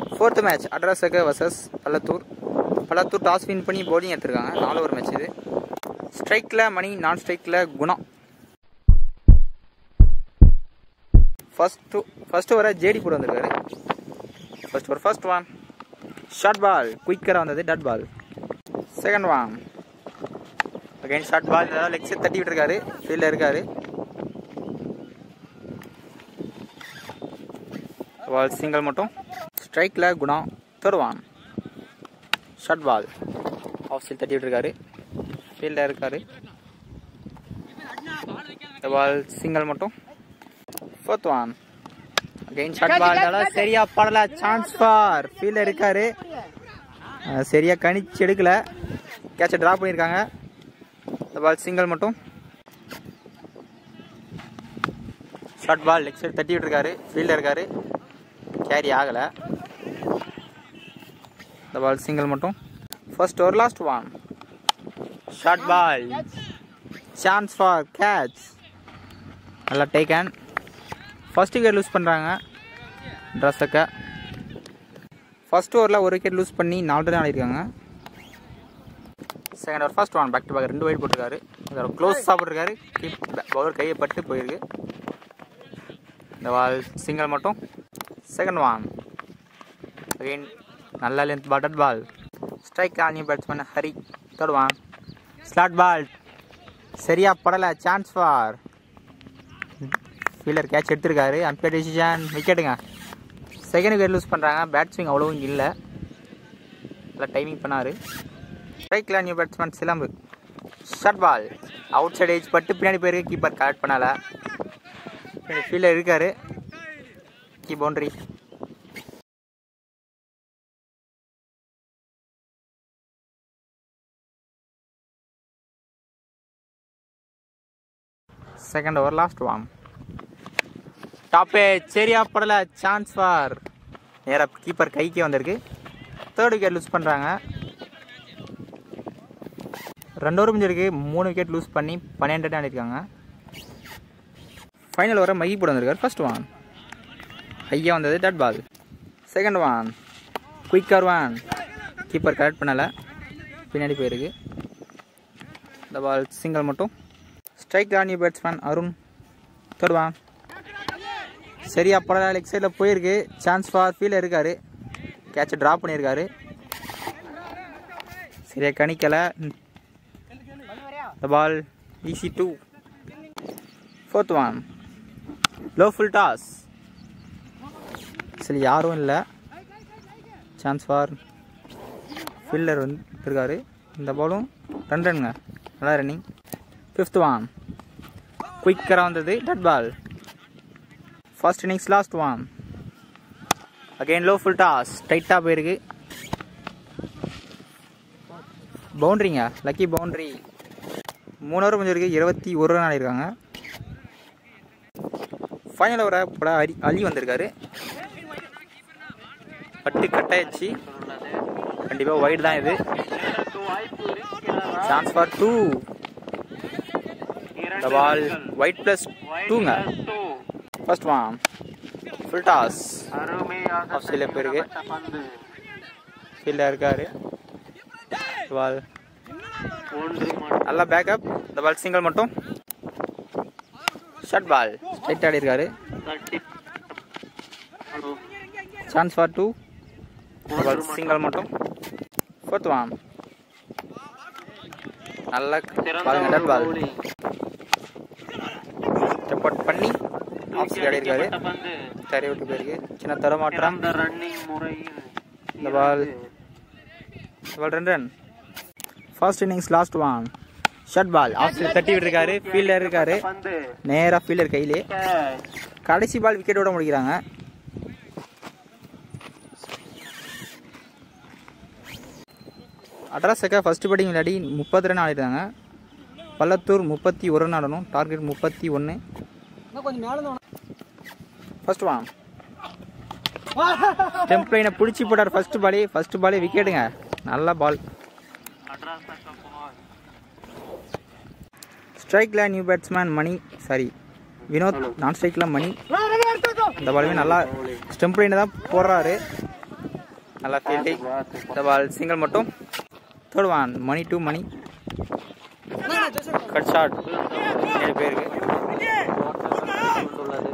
Fourth match அட்ராசக versus Pallathur Pallathur toss win பண்ணி bowling எடுத்திருக்காங்க நாலு ஒரு மேட்ச் இது ஸ்ட்ரைக்கில் மணி நான் ஸ்ட்ரைக்கில் குணா ஃபர்ஸ்ட் ஃபர்ஸ்ட் வர ஜேடி போட்டு வந்திருக்காரு ஃபர்ஸ்ட் ஒரு ஃபர்ஸ்ட் ஒன் ஷார்ட் பால் குயிக்கராக வந்தது டட் ball second one again short ball ஏதாவது லெக்ஸை தட்டி விட்டுருக்காரு ஃபீல்டில் இருக்காரு பால் சிங்கிள் மட்டும் ஸ்ட்ரைக்கில் Guna third one short ball off side தட்டி விட்டுருக்காரு ஃபீல்டில் இருக்காரு பால் சிங்கிள் மட்டும் fourth one again short ball நல்லா சரியா படல சான்ஸ் ஃபார் ஃபீல்டில் இருக்காரு அஹ் சரியா கணிச்சு எடுக்கல கேட்சை ட்ராப் பண்ணியிருக்காங்க இந்த பால் சிங்கிள் மட்டும் ஷார்ட் பால் லெக் சைடு தட்டி விட்டுருக்காரு ஃபீல்டில் இருக்காரு கேரி ஆகலை இந்த பால் சிங்கிள் மட்டும் ஃபர்ஸ்ட் ஒரு last one short ball chance for catch நல்லா டேக்கன் ஃபர்ஸ்ட் விக்கெட் லூஸ் பண்ணுறாங்க ட்ரெஸ்ஸக்க ஃபர்ஸ்ட் ஓவரில் ஒரு விக்கெட் லூஸ் பண்ணி நாலு ரன் ஆடிருக்காங்க second over first one back to back ரெண்டு வைட் போட்டிருக்காரு இதோட க்ளோஸ் சாப்பிட்ருக்காரு கீப் பவுலர் கையை பட்டு போயிருக்கு இந்த பால் சிங்கிள் மட்டும் செகண்ட் ஒன் அகைன் நல்ல லென்த் பட்டட் பால் ஸ்ட்ரைக் ஆனிய batsman Hari third one slot ball சரியா படலை சான்ஸ் ஃபார் ஃபீல்டர் கேட்ச் எடுத்திருக்காரு அம்பேர் டிசிஷன் விக்கெட்டுங்க செகண்ட் விக்கெட் லூஸ் பண்ணுறாங்க பேட் ஸ்விங் அவ்வளோவும் இல்லை நல்லா டைமிங் பண்ணார் ஸ்ட்ரைக்கில் new batsman Silambu short ball out side edge பட்டு பின்னாடி போயிருக்கு கீப்பர் கரெக்ட் பண்ணலை ஃபீல்டர் இருக்காரு கீ boundary second over last one டாப்பே சரியா படல சான்ஸ் ஃபார் நேராக கீப்பர் கைக்கே வந்திருக்கு தேர்ட் விக்கெட் லூஸ் பண்ணுறாங்க ரெண்டு ஓவர் முடிஞ்சிருக்கு மூணு விக்கெட் லூஸ் பண்ணி பன்னெண்டு ரன் ஆடிருக்காங்க ஃபைனல் வர மைகி போட வந்திருக்காரு ஃபர்ஸ்ட் ஒன் ஹையாக வந்தது டட் ball second one quicker one keeper correct பண்ணலை பின்னாடி போயிருக்கு இந்த பால் சிங்கிள் மட்டும் strike on batsman Arun third one சரியா படல லெக் சைடில் போயிருக்கு சான்ஸ் ஃபார் ஃபீல்டில் இருக்காரு கேட்சை ட்ராப் பண்ணியிருக்காரு சரியா கணிக்கலை the ball easy two fourth one low full toss சரி யாரும் இல்லை சான்ஸ் ஃபார் ஃபீல்டர் வந்து இருக்காரு இந்த பாலும் ரன் ரன்ங்க நல்லா ரன்னிங் ஃபிஃப்த் ஒன் குயிக்கராக வந்தது டட் ball first innings last one again low full toss டைட்டாக போயிருக்கு பவுண்ட்ரிங்க லக்கி பவுண்ட்ரி மூணு ஓவர் முடிஞ்சிருக்கு இருபத்தி ஒரு ரன் ஆடிருக்காங்க ஃபைனல் ஓவரை பட அலி அலி வந்திருக்காரு பட்டு கட்டாயிடுச்சு கண்டிப்பாக ஒயிட் தான் இது chance for two the ball wide plus டூங்க first one full toss off சைடில் போயிருக்கு ஃபீல்டில் இருக்காரு பால் நல்லா பேக்கப் இந்த பால் சிங்கிள் மட்டும் ஷார்ட் பால் ஸ்ட்ரைட் ஆடி இருக்காரு chance for two ball single மட்டும் ஃபோர்த் ஒன் நல்லா பாருங்க டட் பால் ஸ்டெப் அவுட் பண்ணி ஆஃப் சைட் ஆடி இருக்காரு தரை விட்டு போயிருக்கு சின்ன தரமாற்றம் இந்த பால் பால் ரெண்டு run first innings last one short ball off side தட்டி விட்டுருக்காரு ஃபீல்டர் இருக்காரு நேராக ஃபீல்டர் கையிலே கடைசி பால் விக்கெட்டோட முடிக்கிறாங்க அட்ராஸக்கா ஃபர்ஸ்ட் பேட்டிங் விளையாடி முப்பது ரன் ஆடிட்டாங்க பள்ளத்தூர் முப்பத்தி ஒரு ரன் ஆடணும் டார்கெட் முப்பத்தி ஒன்று கொஞ்சம் மேலே ஃபர்ஸ்ட் வாங்க ஸ்டெம்ப் லைனை பிடிச்சி போட்டார் ஃபர்ஸ்ட் பாலே ஃபர்ஸ்ட் பாலே விக்கெட்டுங்க நல்ல பால் ஸ்ட்ரைக்கில் new batsman Mani sorry Vinod non ஸ்ட்ரைக்கில் மணி இந்த பாலுமே நல்லா ஸ்டெம்ப் லைனை தான் போடுறாரு நல்லா ஃபீல்டிங் இந்த பால் சிங்கிள் மட்டும் தேர்ட் ஒன் மணி டூ மணி கட் ஷாட் ஏழு பேருக்கு உள்ளது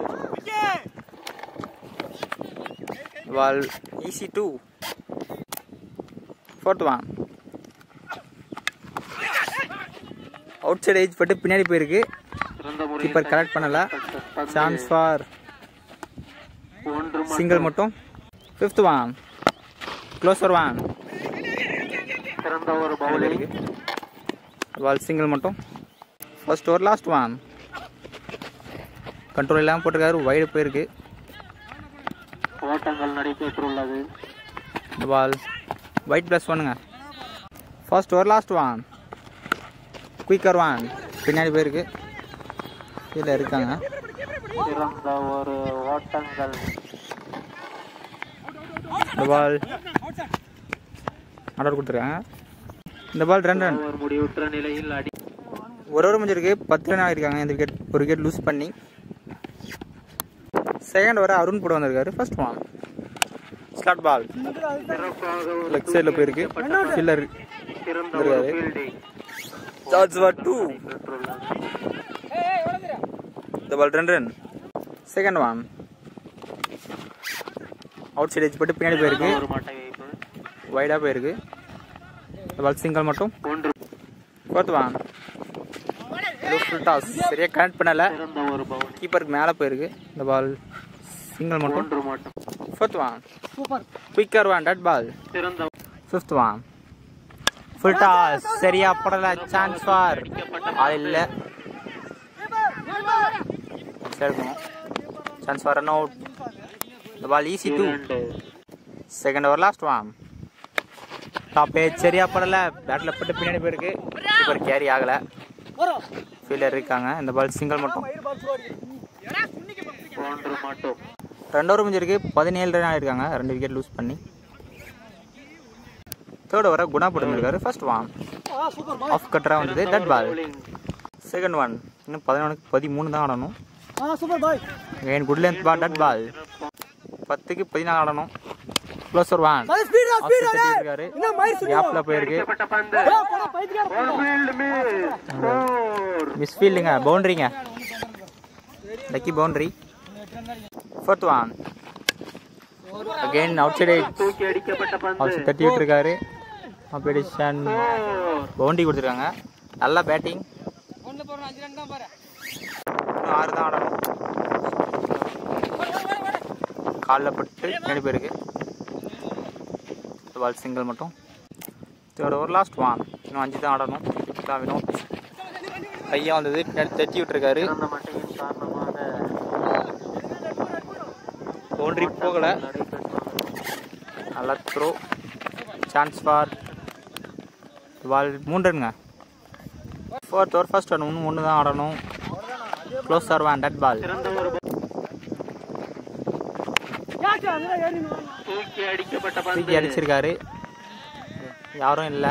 ball easy two fourth one out side edge பட்டு பின்னாடி போயிருக்கு சிறந்த முறையில் கீப்பர் கரெக்ட் பண்ணல சான்ஸ் ஃபார் ஒன்று சிங்கிள் மட்டும் ஃபிஃப்த் ஒன் க்ளோசர் ஒன் சிறந்த ஒரு பவுலிங் இருக்கு பால் சிங்கிள் மட்டும் first over last one control இல்லாமல் போட்டிருக்காரு வைடு போயிருக்கு ஓட்டங்கள் நடைபெற்றுள்ளது இந்த பால் ஒயிட் ப்ளஸ் ஒன்னுங்க first over last one quicker one பின்னாடி போயிருக்கு கீழே இருக்காங்க சிறந்த ஒரு ஓட்டங்கள் இந்த பால் ஆர்டர் கொடுத்துருக்காங்க இந்த பால் ரெண்டு ரன் ஒரு முடிவுற்ற நிலையில் அடி ஒரு ஓவர் முடிஞ்சிருக்கு பத்து ரன் ஆகிருக்காங்க இந்த விக்கெட் ஒரு விக்கெட் லூஸ் பண்ணி செகண்ட் ஓவர் அருண் போட வந்திருக்காரு ஃபர்ஸ்ட் ஒன் ஸ்லாட் பால் சிறப்பாக ஒரு லெக் சைடில் போயிருக்கு ஃபில்லர் சிறந்த ஒரு இருக்காரு. ஃபீல்டிங் சார்ஜ் வாட் டூ பெற்றுள்ளது இந்த பால் ரெண்டு run second one out side edge போட்டு பின்னாடி போயிருக்கு ஒரு மட்டை வைப்பு வைடாக போயிருக்கு இந்த பால் சிங்கிள் மட்டும் ஒன்று ஃபோர்த் ஒன் ஃபுல் டாஸ் சரியாக கனெக்ட் பண்ணலை சிறந்த ஒரு பவுலிங் கீப்பருக்கு மேலே போயிருக்கு இந்த பால் சிங்கிள் மட்டும் ஒன்று மட்டும் fourth one quicker one dud ball சிறந்த ஃபிஃப்த் ஒன் ஃபுல் டாஸ் சரியா படல சான்ஸ் ஃபார் ஆள் இல்லை இருக்கணும் சான்ஸ் ஃபார் ரன் அவுட் இந்த பால் ஈஸி டூ இரண்டு second over last one top edge சரியா படல பேட்டில் போட்டு பின்னாடி போயிருக்கு கீப்பர் கேரி ஆகலை ஃபீல்டர் இருக்காங்க இந்த பால் சிங்கிள் மட்டும் ஒன்று மட்டும் ரெண்டு ஓவர் முடிஞ்சிருக்கு பதினேழு ரன் ஆயிருக்காங்க ரெண்டு விக்கெட் லூஸ் பண்ணி தேர்ட் ஓவரை குணா போட்டுருக்காரு ஃபர்ஸ்ட் ஒன் ஆஃப் கட்டராக வந்தது டட் பால் பவுலிங் செகண்ட் ஒன் இன்னும் பதினொன்றுக்கு பதிமூணு தான் ஆடணும் என் குட் லென்த் பால் டட் பால் பத்துக்கு பதினாலு ஆடணும் க்ளோசர் ஒன் இருக்காரு கேப்பில் போயிருக்கு பந்து ஒரு ஃபீல்ட் மிஸ் ஃபோர் மிஸ் ஃபீல்டுங்க பவுண்டரிங்க lucky boundary fourth one again out side தூக்கி அடிக்கப்பட்ட பந்து அவுட் தட்டி விட்டுருக்காரு காம்படிஷன் ஃபோர் பவுண்டரி கொடுத்துருக்காங்க நல்லா பேட்டிங் இன்னும் ஆறு தான் ஆடணும் காலில் பட்டு பின்னாடி போயிருக்கு பால் சிங்கிள் மட்டும் தேர்ட் ஓவர் லாஸ்ட் ஒன் இன்னும் அஞ்சு தான் ஆடணும் தான் வினோத் ஐயா வந்தது பின்னாடி தட்டி விட்டுருக்காரு சிறந்த மட்டையின் காரணமாக பவுண்டரி போகலை நடைபெற்றுள்ளது நல்லா த்ரோ சான்ஸ் ஃபார் பால் மூணு ரன்ங்க ஃபோர்த் ஓவர் ஃபர்ஸ்ட் ரன் இன்னும் ஒன்று தான் ஆடணும் closer one dud ball சிறந்த ஒரு தூக்கி அடிக்கப்பட்ட தூக்கி பந்து அடிச்சிருக்காரு யாரும் இல்லை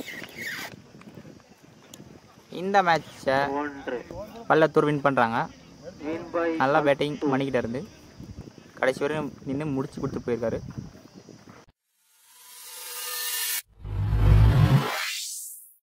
இந்த மேட்சை ஒன்று பள்ளத்தூர் வின் பண்ணுறாங்க வின் பை நல்லா பேட்டிங் மணிக்கிட்ட இருந்து கடைசி வரையும் நின்று முடிச்சு கொடுத்து போயிருக்காரு